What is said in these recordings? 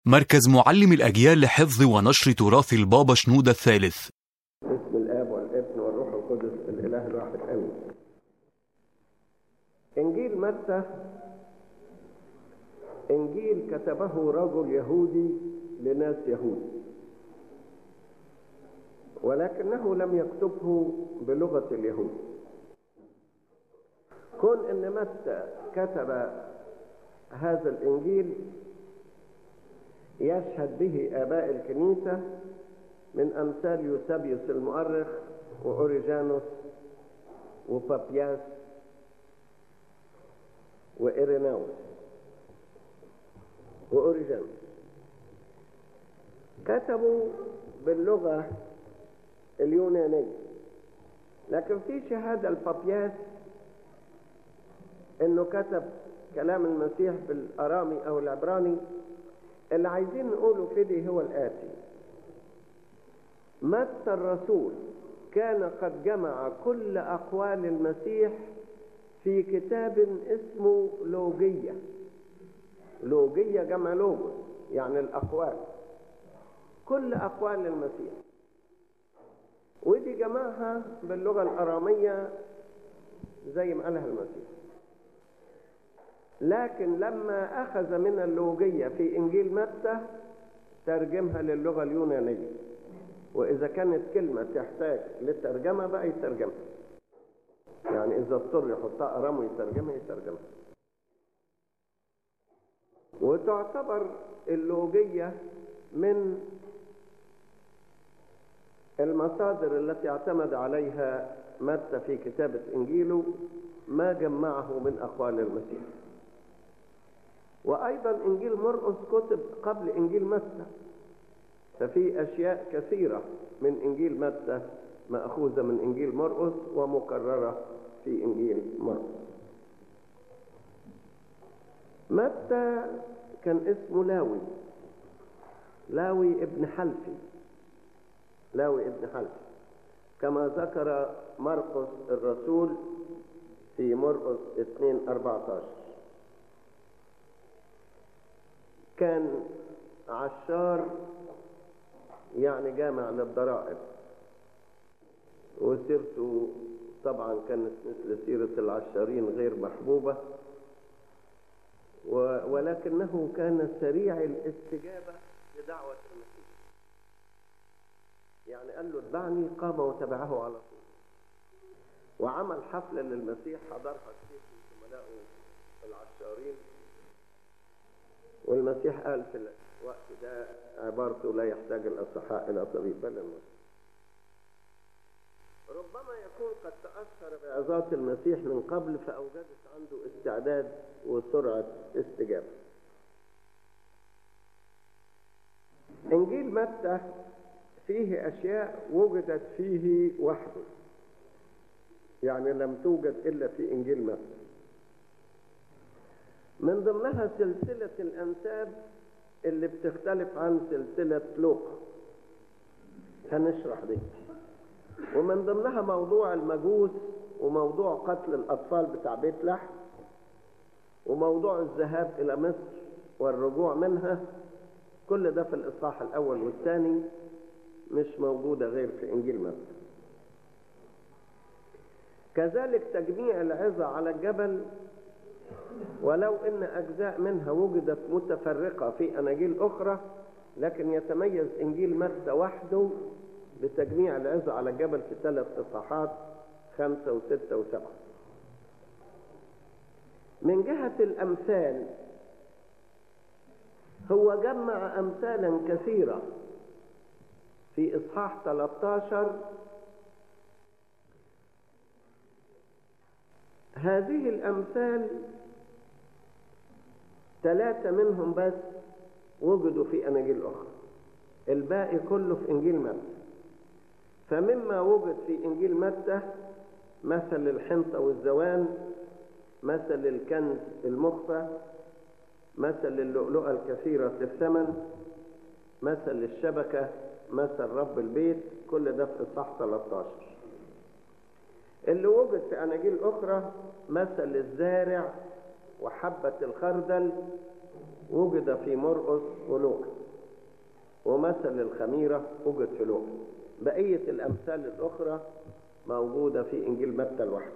مركز معلم الأجيال لحفظ ونشر تراث البابا شنودة الثالث باسم الاب والابن والروح القدس الاله الواحد امين انجيل متى انجيل كتبه رجل يهودي لناس يهود ولكنه لم يكتبه بلغه اليهود كون ان متى كتب هذا الانجيل يشهد به اباء الكنيسه من امثال يوسابيوس المؤرخ واوريجانوس وبابياس وإيريناوس وأوريجانوس كتبوا باللغة اليونانية لكن في شهادة البابياس انه كتب كلام المسيح بالارامي او العبراني اللي عايزين نقوله كده هو الاتي متى الرسول كان قد جمع كل اقوال المسيح في كتاب اسمه لوجية لوجية جمع لوجوس يعني الأقوال كل أقوال المسيح ودي جمعها باللغة الأرامية زي ما قالها المسيح لكن لما أخذ من اللوجية في إنجيل متى ترجمها للغة اليونانية وإذا كانت كلمة تحتاج للترجمة بقى يترجمها يعني إذا اضطر يحطها أرام ويترجمها يترجمها وتعتبر اللوجية من المصادر التي اعتمد عليها متى في كتابة إنجيله ما جمعه من أقوال المسيح وأيضا إنجيل مرقس كتب قبل إنجيل متى ففي أشياء كثيرة من إنجيل متى مأخوذة من إنجيل مرقس ومكررة في إنجيل مرقس متى كان اسمه لاوي لاوي ابن حلفي لاوي ابن حلفي كما ذكر مرقس الرسول في مرقس 2 14 كان عشار يعني جامع للضرائب وسيرته طبعا كانت مثل سيرة العشارين غير محبوبة ولكنه كان سريع الاستجابة لدعوة المسيح يعني قال له اتبعني قام وتبعه على طول وعمل حفلة للمسيح حضرها كثير من زملائه العشارين والمسيح قال في الوقت ده عبارته لا يحتاج الأصحاء إلى طبيب بل المسيح ربما يكون قد تأثر بعظات المسيح من قبل فأوجدت عنده استعداد وسرعة استجابة إنجيل متى فيه أشياء وجدت فيه وحده يعني لم توجد إلا في إنجيل متى من ضمنها سلسلة الأنساب اللي بتختلف عن سلسلة لوقا هنشرح دي ومن ضمنها موضوع المجوس وموضوع قتل الأطفال بتاع بيت لحم وموضوع الذهاب إلى مصر والرجوع منها كل ده في الإصحاح الأول والثاني مش موجودة غير في إنجيل متى كذلك تجميع العظة على الجبل ولو ان اجزاء منها وجدت متفرقه في اناجيل اخرى لكن يتميز انجيل متى وحده بتجميع العظة على الجبل في ثلاث اصحاحات خمسة وستة وسبعة من جهة الأمثال هو جمع أمثالا كثيرة في إصحاح 13 هذه الأمثال ثلاثة منهم بس وجدوا في أناجيل أخرى الباقي كله في إنجيل متى فمما وجد في إنجيل متى مثل الحنطة والزوان مثل الكنز المخفى مثل اللؤلؤة الكثيرة الثمن مثل الشبكة مثل رب البيت كل ده في إصحاح 13 اللي وجد في أناجيل أخرى مثل الزارع وحبة الخردل وجد في مرقس ولوقا ومثل الخميرة وجد في لوقا بقية الأمثال الأخرى موجودة في إنجيل متى لوحده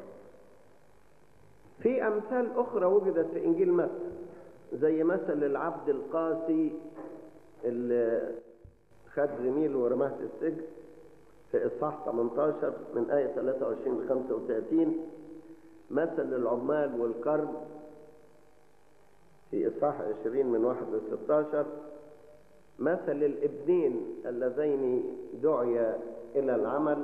في أمثال أخرى وجدت في إنجيل متى زي مثل العبد القاسي اللي خد زميله ورماه في السجن في إصحاح 18 من آية 23 ل 35 مثل العمال والكرم في إصحاح 20 من 1 ل 16 مثل الابنين اللذين دعيا إلى العمل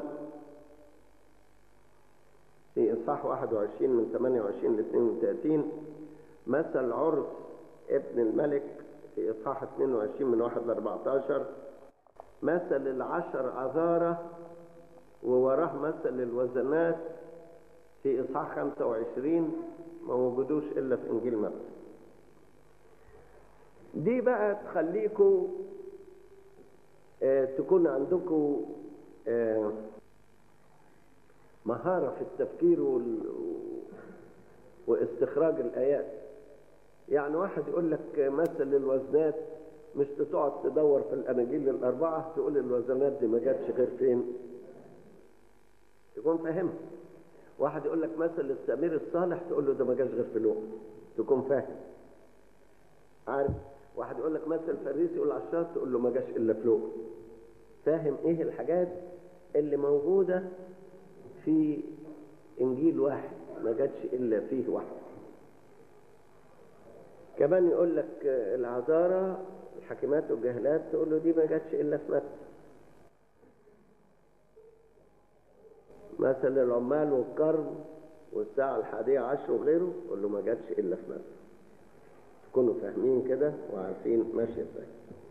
في إصحاح 21 من 28 ل 32 مثل عرس ابن الملك في إصحاح 22 من 1 ل 14 مثل العشر عذارة ووراه مثل الوزنات في إصحاح 25 ما وجدوش إلا في إنجيل متى دي بقى تخليكم آه تكون عندكم آه مهارة في التفكير وال... واستخراج الآيات يعني واحد يقول لك مثل الوزنات مش تقعد تدور في الأناجيل الأربعة تقول الوزنات دي ما جاتش غير فين تكون فاهمها واحد يقول لك مثل السمير الصالح تقول له ده ما جاش غير في لوقا تكون فاهم عارف واحد يقول لك مثل فريسي يقول عشار تقول له ما جاش الا في لوقا فاهم ايه الحاجات اللي موجوده في انجيل واحد ما جاتش الا فيه واحد كمان يقول لك العذارى الحكيمات والجهلات تقول له دي ما جاتش الا في متى مثل العمال والكرم والساعة الحادية عشر وغيره قول له ما جاتش إلا في متى تكونوا فاهمين كده وعارفين ماشية ازاي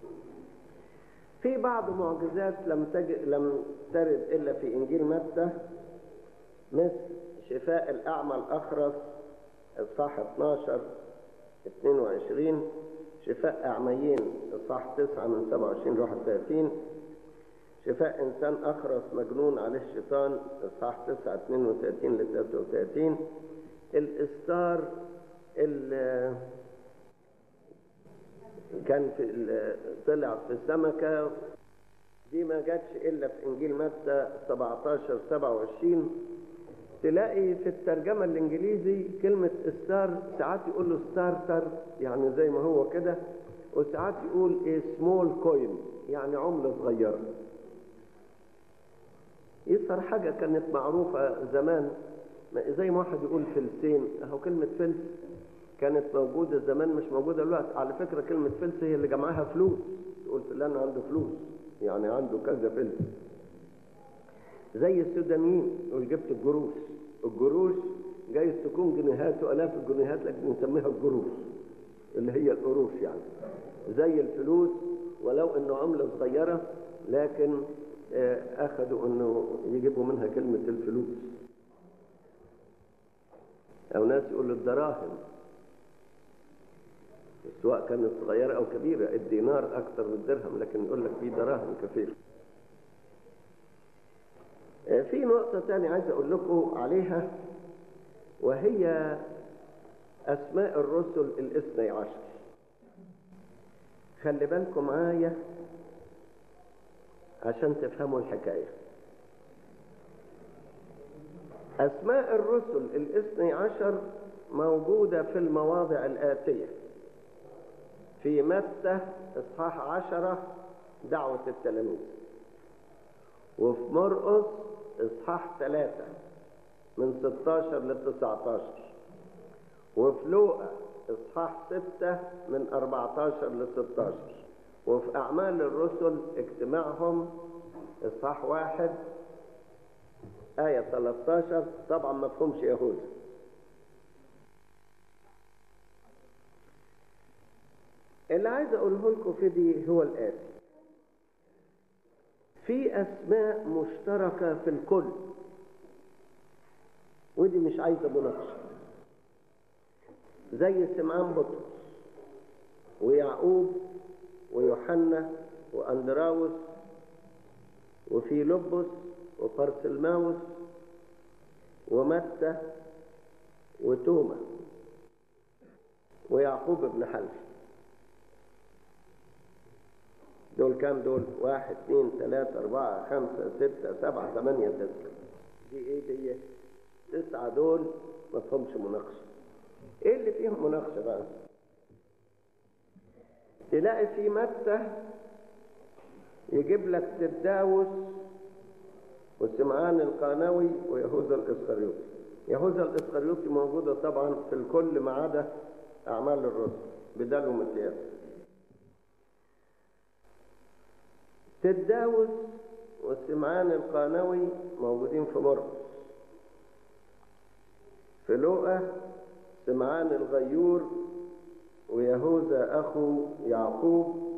في بعض معجزات لم تج... لم ترد إلا في إنجيل متى مثل شفاء الأعمى الأخرس إصحاح 12 22 شفاء أعميين إصحاح 9 من 27 ل 31 شفاء إنسان أخرس مجنون عليه الشيطان إصحاح 9 32 ل 33 الإستار اللي كان في طلع في السمكة دي ما جاتش إلا في إنجيل متى 17 27 تلاقي في الترجمة الإنجليزي كلمة ستار ساعات يقول له ستارتر يعني زي ما هو كده وساعات يقول ايه سمول كوين يعني عملة صغيرة يظهر حاجة كانت معروفة زمان زي ما واحد يقول فلسين اهو كلمة فلس كانت موجودة زمان مش موجودة دلوقتي على فكرة كلمة فلس هي اللي جمعها فلوس تقول فلان عنده فلوس يعني عنده كذا فلس زي السودانيين يقول جبت الجروش الجروش جايز تكون جنيهات والاف الجنيهات لكن نسميها الجروش اللي هي القروش يعني زي الفلوس ولو انه عملة صغيرة لكن اخذوا انه يجيبوا منها كلمة الفلوس او ناس يقولوا الدراهم سواء كانت صغيرة او كبيرة الدينار اكثر من الدرهم لكن يقول لك في دراهم كثير في نقطة تانية عايز اقول لكم عليها وهي اسماء الرسل الاثني عشر خلي بالكم معايا عشان تفهموا الحكاية أسماء الرسل الاثني عشر موجودة في المواضع الآتية في متى إصحاح عشرة دعوة التلاميذ وفي مرقس إصحاح ثلاثة من 16 ل 19 وفي لوقا إصحاح ستة من 14 ل 16 وفي أعمال الرسل اجتماعهم إصحاح واحد آية 13 طبعا ما فهمش يهوذا اللي عايز أقوله لكم في دي هو الآتي في أسماء مشتركة في الكل ودي مش عايزة مناقشة زي سمعان بطرس ويعقوب ويوحنا وأندراوس وفيلبس وبرسلماوس ومتى وتوما ويعقوب بن حلف دول كام دول واحد اثنين ثلاثة أربعة خمسة ستة سبعة ثمانية تسعة دي ايه دي تسعة دول ما فيهمش مناقشة ايه اللي فيهم مناقشة بقى تلاقي في متى يجيب لك تداوس وسمعان القانوي ويهوذا الاسخريوطي يهوذا الاسخريوطي موجودة طبعا في الكل ما عدا أعمال الرسل بدل ومتياس تداوس وسمعان القانوي موجودين في مرقس في لوقا سمعان الغيور ويهوذا أخو يعقوب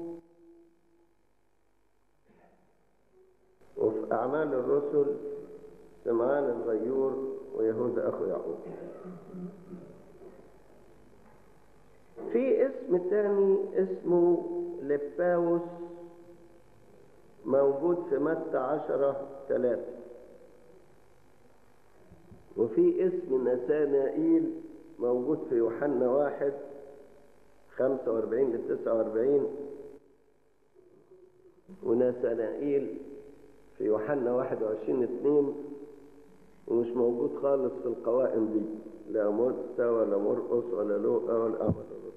وفي أعمال الرسل سمعان الغيور ويهوذا أخو يعقوب في اسم تاني اسمه لباوس موجود في متى عشرة ثلاثة وفي اسم نسانائيل موجود في يوحنا واحد خمسة واربعين لتسعة واربعين ونسانائيل في يوحنا واحد وعشرين اثنين ومش موجود خالص في القوائم دي لا متى ولا مرقس ولا لوقا ولا أعمال الرسل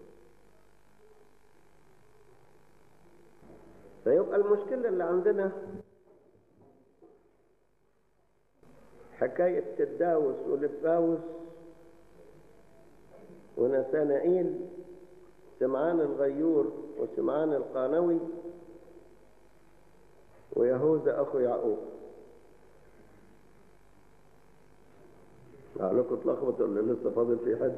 فيبقى المشكلة اللي عندنا حكاية تداوس ولباوس ونسانائيل سمعان الغيور وسمعان القانوي ويهوذا أخو يعقوب لعلكم تلخبطوا اللي لسه فاضل في حد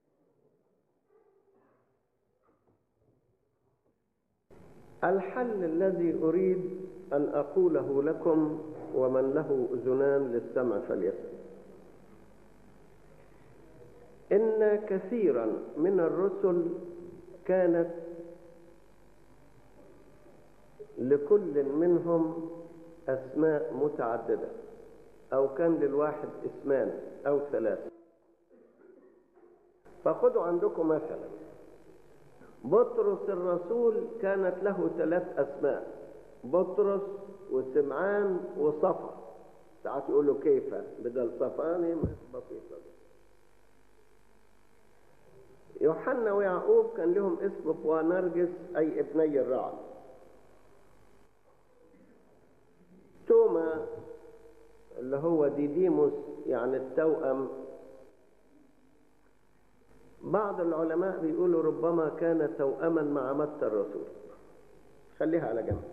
الحل الذي أريد أن أقوله لكم ومن له أذنان للسمع فليسمع إن كثيرا من الرسل كانت لكل منهم أسماء متعددة أو كان للواحد اسمان أو ثلاثة فخذوا عندكم مثلا بطرس الرسول كانت له ثلاث أسماء بطرس وسمعان وصفا ساعات يقولوا كيف بدل صفاني بسيطة دي. يوحنا ويعقوب كان لهم اسم بوانرجس أي ابني الرعد توما اللي هو ديديموس يعني التوأم بعض العلماء بيقولوا ربما كان توأما مع متى الرسول خليها على جنب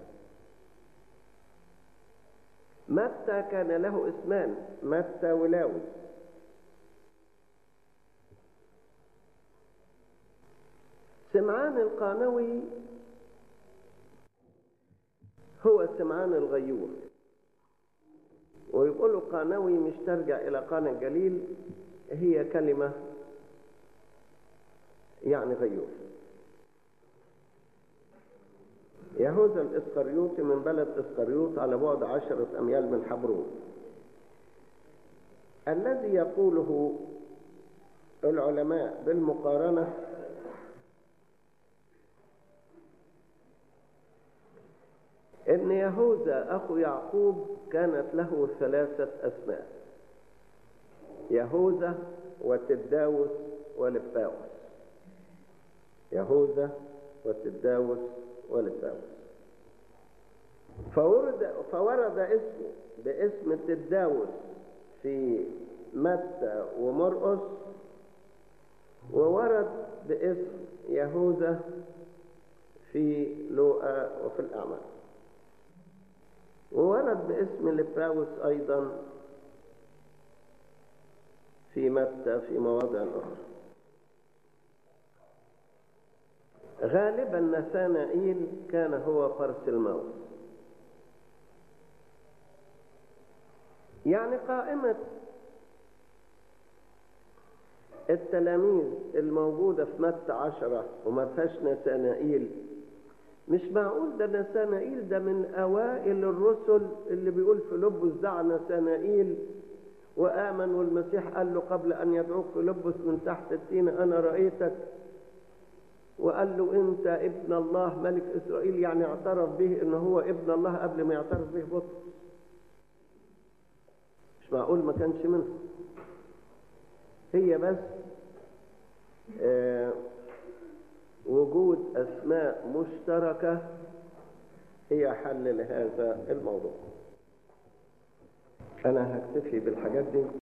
متى كان له اسمان متى ولاوي سمعان القانوي هو سمعان الغيور ويقولوا قانوي مش ترجع إلى قانا الجليل هي كلمة يعني غيور يهوذا الإسقريوطي من بلد إسقريوط على بعد عشرة أميال من حبرون الذي يقوله العلماء بالمقارنة ان يهوذا اخو يعقوب كانت له ثلاثة اسماء يهوذا وتداوس ولباوس يهوذا وتداوس ولباوس فورد فورد اسمه باسم تداوس في متى ومرقس وورد باسم يهوذا في لوقا وفي الأعمال وورد باسم لباوس أيضا في متى في مواضع أخرى غالبا نثانائيل كان هو فرس الموت يعني قائمة التلاميذ الموجودة في متى عشرة وما فيهاش نثانائيل مش معقول ده نثانائيل ده من أوائل الرسل اللي بيقول فيلبس دعا نثانائيل وآمن والمسيح قال له قبل أن يدعوك فيلبس من تحت التين أنا رأيتك وقال له انت ابن الله ملك اسرائيل يعني اعترف به ان هو ابن الله قبل ما يعترف به بطرس مش معقول ما كانش منهم هي بس آه وجود اسماء مشتركه هي حل لهذا الموضوع انا هكتفي بالحاجات دي